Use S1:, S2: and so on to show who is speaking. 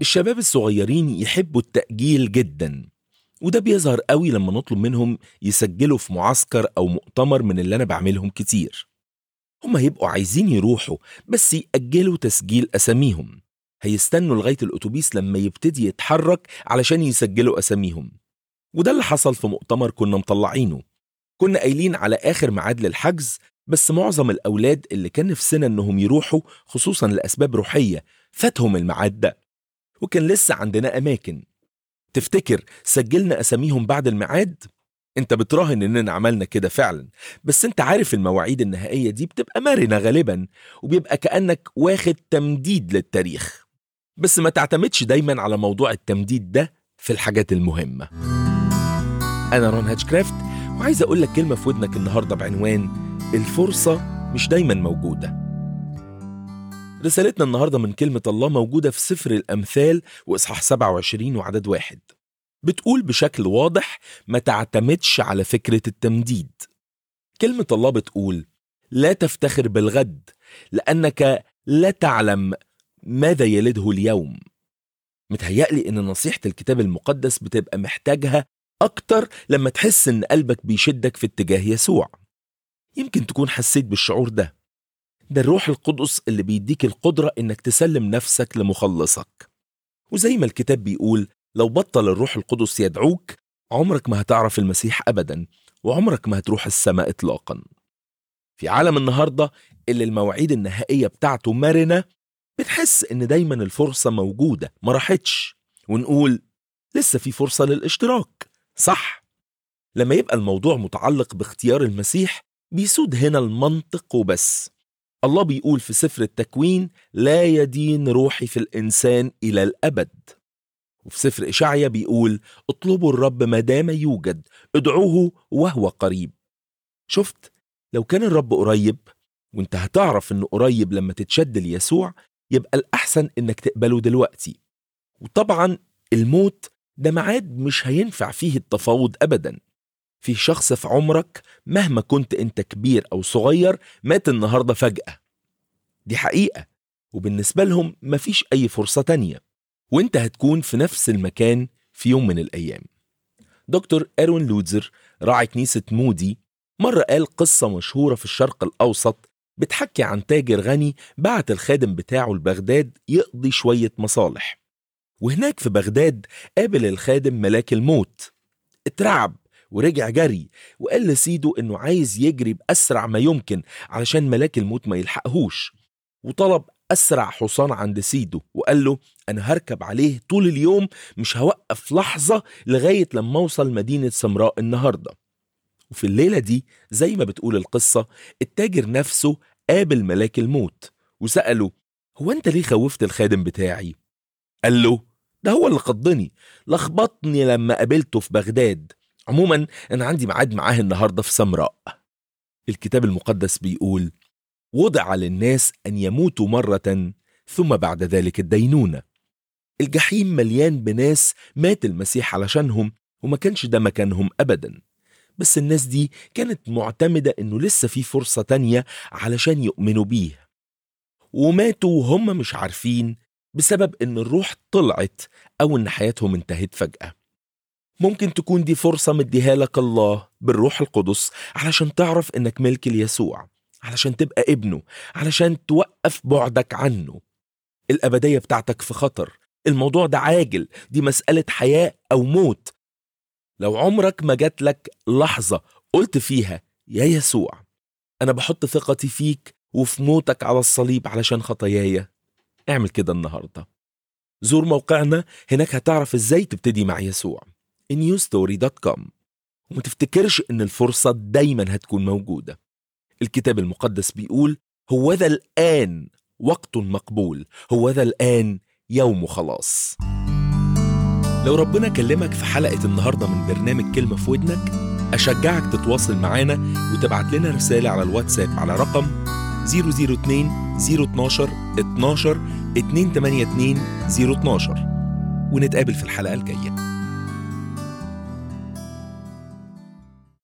S1: الشباب الصغيرين يحبوا التأجيل جدا وده بيظهر قوي لما نطلب منهم يسجلوا في معسكر أو مؤتمر من اللي أنا بعملهم كتير هما يبقوا عايزين يروحوا بس يأجلوا تسجيل أساميهم هيستنوا لغاية الأتوبيس لما يبتدي يتحرك علشان يسجلوا أساميهم وده اللي حصل في مؤتمر كنا مطلعينه كنا قايلين على آخر ميعاد للحجز بس معظم الأولاد اللي كان نفسنا إنهم يروحوا خصوصا لأسباب روحية فاتهم الميعاد ده وكان لسه عندنا أماكن تفتكر سجلنا أساميهم بعد الميعاد؟ انت بتراهن اننا عملنا كده فعلا بس انت عارف المواعيد النهائية دي بتبقى مرنة غالبا وبيبقى كأنك واخد تمديد للتاريخ بس ما تعتمدش دايما على موضوع التمديد ده في الحاجات المهمة أنا رون هاتشكرافت وعايز أقول لك كلمة في ودنك النهاردة بعنوان الفرصة مش دايما موجودة رسالتنا النهاردة من كلمة الله موجودة في سفر الأمثال وإصحاح 27 وعدد واحد بتقول بشكل واضح ما تعتمدش على فكرة التمديد كلمة الله بتقول لا تفتخر بالغد لأنك لا تعلم ماذا يلده اليوم متهيألي إن نصيحة الكتاب المقدس بتبقى محتاجها أكتر لما تحس إن قلبك بيشدك في اتجاه يسوع يمكن تكون حسيت بالشعور ده ده الروح القدس اللي بيديك القدرة إنك تسلم نفسك لمخلصك وزي ما الكتاب بيقول لو بطل الروح القدس يدعوك عمرك ما هتعرف المسيح أبدا وعمرك ما هتروح السماء إطلاقا في عالم النهاردة اللي المواعيد النهائية بتاعته مرنة بنحس إن دايما الفرصة موجودة ما راحتش ونقول لسه في فرصة للاشتراك صح لما يبقى الموضوع متعلق باختيار المسيح بيسود هنا المنطق وبس الله بيقول في سفر التكوين لا يدين روحي في الإنسان إلى الأبد وفي سفر إشعيا بيقول اطلبوا الرب ما دام يوجد ادعوه وهو قريب شفت لو كان الرب قريب وانت هتعرف انه قريب لما تتشد ليسوع يبقى الأحسن انك تقبله دلوقتي وطبعا الموت ده ميعاد مش هينفع فيه التفاوض أبدا في شخص في عمرك مهما كنت انت كبير أو صغير مات النهاردة فجأة دي حقيقة وبالنسبة لهم مفيش أي فرصة تانية وانت هتكون في نفس المكان في يوم من الأيام دكتور إيرون لودزر راعي كنيسة مودي مرة قال قصة مشهورة في الشرق الأوسط بتحكي عن تاجر غني بعت الخادم بتاعه لبغداد يقضي شوية مصالح وهناك في بغداد قابل الخادم ملاك الموت اترعب ورجع جري وقال لسيده انه عايز يجري بأسرع ما يمكن علشان ملاك الموت ما يلحقهوش وطلب أسرع حصان عند سيده وقال له أنا هركب عليه طول اليوم مش هوقف لحظة لغاية لما أوصل مدينة سمراء النهاردة وفي الليلة دي زي ما بتقول القصة التاجر نفسه قابل ملاك الموت وسأله هو أنت ليه خوفت الخادم بتاعي؟ قال له ده هو اللي خضني لخبطني لما قابلته في بغداد عموما أنا عندي ميعاد معاه النهاردة في سمراء الكتاب المقدس بيقول وضع للناس أن يموتوا مرة ثم بعد ذلك الدينونة الجحيم مليان بناس مات المسيح علشانهم وما كانش ده مكانهم أبدا بس الناس دي كانت معتمدة إنه لسه في فرصة تانية علشان يؤمنوا بيه وماتوا وهم مش عارفين بسبب إن الروح طلعت أو إن حياتهم انتهت فجأة ممكن تكون دي فرصة مديها لك الله بالروح القدس علشان تعرف إنك ملك ليسوع علشان تبقى ابنه علشان توقف بعدك عنه الأبدية بتاعتك في خطر الموضوع ده عاجل دي مسألة حياة أو موت لو عمرك ما جات لك لحظة قلت فيها يا يسوع أنا بحط ثقتي فيك وفي موتك على الصليب علشان خطاياي اعمل كده النهاردة زور موقعنا هناك هتعرف ازاي تبتدي مع يسوع newstory.com وما تفتكرش ان الفرصة دايما هتكون موجودة الكتاب المقدس بيقول هو ذا الآن وقت مقبول هو ذا الآن يوم خلاص لو ربنا كلمك في حلقة النهاردة من برنامج كلمة في ودنك أشجعك تتواصل معانا وتبعت لنا رسالة على الواتساب على رقم 002 012 12 282 012 ونتقابل في الحلقة الجاية